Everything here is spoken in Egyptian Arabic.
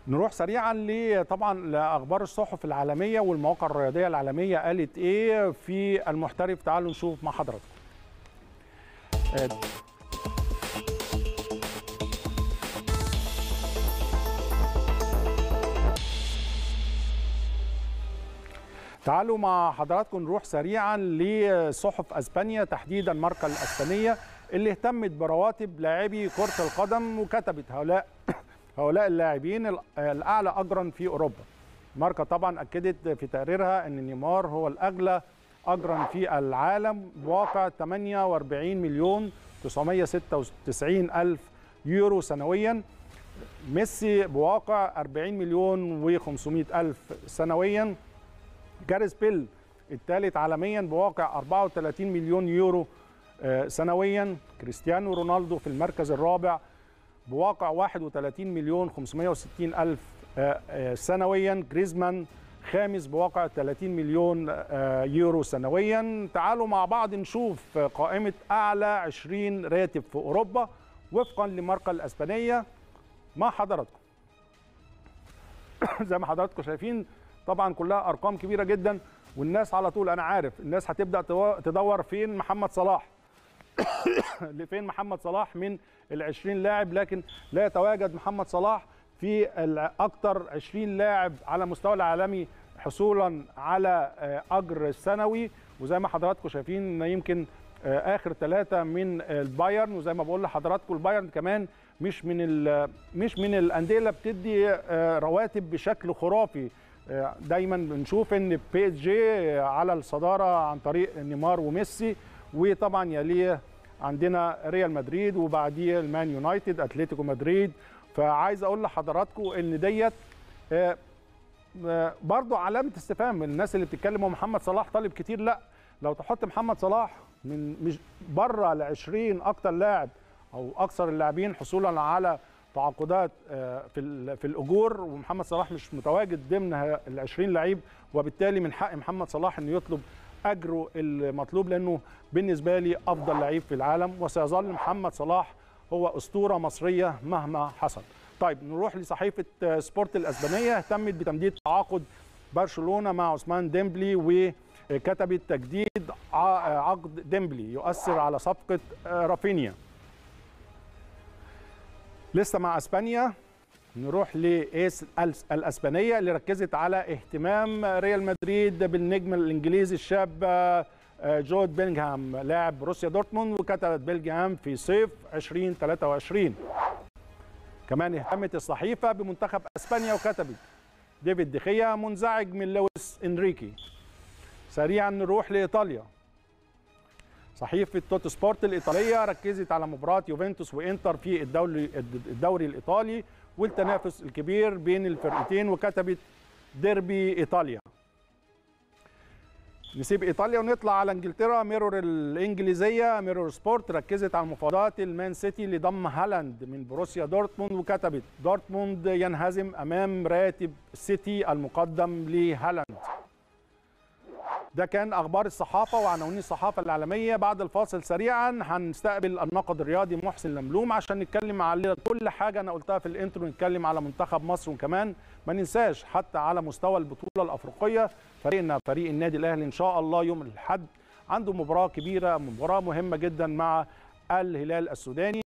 نروح سريعا ل طبعا لاخبار الصحف العالميه والمواقع الرياضيه العالميه قالت ايه في المحترف تعالوا نشوف مع حضراتكم آه، تعالوا مع حضراتكم نروح سريعا لصحف اسبانيا تحديدا ماركا الاسبانيه اللي اهتمت برواتب لاعبي كره القدم وكتبت هؤلاء هؤلاء اللاعبين الاعلى اجرا في اوروبا. ماركا طبعا اكدت في تقريرها ان نيمار هو الاغلى اجرا في العالم بواقع 48 مليون 996 الف يورو سنويا. ميسي بواقع 40 مليون و500 الف سنويا. جاريس بيل الثالث عالميا بواقع 34 مليون يورو سنويا كريستيانو رونالدو في المركز الرابع بواقع 31 مليون 560 ألف سنويا جريزمان خامس بواقع 30 مليون يورو سنويا تعالوا مع بعض نشوف قائمة أعلى 20 راتب في أوروبا وفقا لماركا الأسبانية مع حضراتكم زي ما حضراتكم شايفين طبعا كلها أرقام كبيرة جدا والناس على طول أنا عارف الناس هتبدأ تدور فين محمد صلاح لفين محمد صلاح من ال 20 لاعب لكن لا يتواجد محمد صلاح في اكثر 20 لاعب على مستوى العالمي حصولا على اجر سنوي وزي ما حضراتكم شايفين يمكن اخر ثلاثه من البايرن وزي ما بقول لحضراتكم البايرن كمان مش من مش من الانديه اللي بتدي رواتب بشكل خرافي دايما بنشوف ان بي اس جي على الصداره عن طريق نيمار وميسي وطبعا يليه عندنا ريال مدريد وبعديه المان يونايتد اتلتيكو مدريد فعايز اقول لحضراتكم ان ديت برضو علامه استفهام من الناس اللي بتتكلم هو محمد صلاح طالب كتير لا لو تحط محمد صلاح من مش بره ال 20 اكتر لاعب او اكثر اللاعبين حصولا على تعاقدات في في الاجور ومحمد صلاح مش متواجد ضمن ال 20 لعيب وبالتالي من حق محمد صلاح انه يطلب اجره المطلوب لانه بالنسبه لي افضل لعيب في العالم وسيظل محمد صلاح هو اسطوره مصريه مهما حصل. طيب نروح لصحيفه سبورت الاسبانيه اهتمت بتمديد تعاقد برشلونه مع عثمان ديمبلي وكتبت تجديد عقد ديمبلي يؤثر على صفقه رافينيا. لسه مع اسبانيا نروح لايس الاسبانيه اللي ركزت على اهتمام ريال مدريد بالنجم الانجليزي الشاب جود بيلينغهام لاعب بروسيا دورتموند وكتبت بيلينغهام في صيف 2023 كمان اهتمت الصحيفه بمنتخب اسبانيا وكتبت ديفيد دخيا منزعج من لويس انريكي سريعا نروح لايطاليا صحيفه توت سبورت الايطاليه ركزت على مباراه يوفنتوس وانتر في الدوري الدوري الايطالي والتنافس الكبير بين الفرقتين وكتبت ديربي ايطاليا نسيب ايطاليا ونطلع على انجلترا ميرور الانجليزيه ميرور سبورت ركزت على مفاوضات المان سيتي لضم هالاند من بروسيا دورتموند وكتبت دورتموند ينهزم امام راتب سيتي المقدم لهالاند ده كان اخبار الصحافه وعناوين الصحافه العالميه بعد الفاصل سريعا هنستقبل الناقد الرياضي محسن لملوم عشان نتكلم على كل حاجه انا قلتها في الانترو نتكلم على منتخب مصر وكمان ما ننساش حتى على مستوى البطوله الافريقيه فريقنا فريق النادي الاهلي ان شاء الله يوم الاحد عنده مباراه كبيره مباراه مهمه جدا مع الهلال السوداني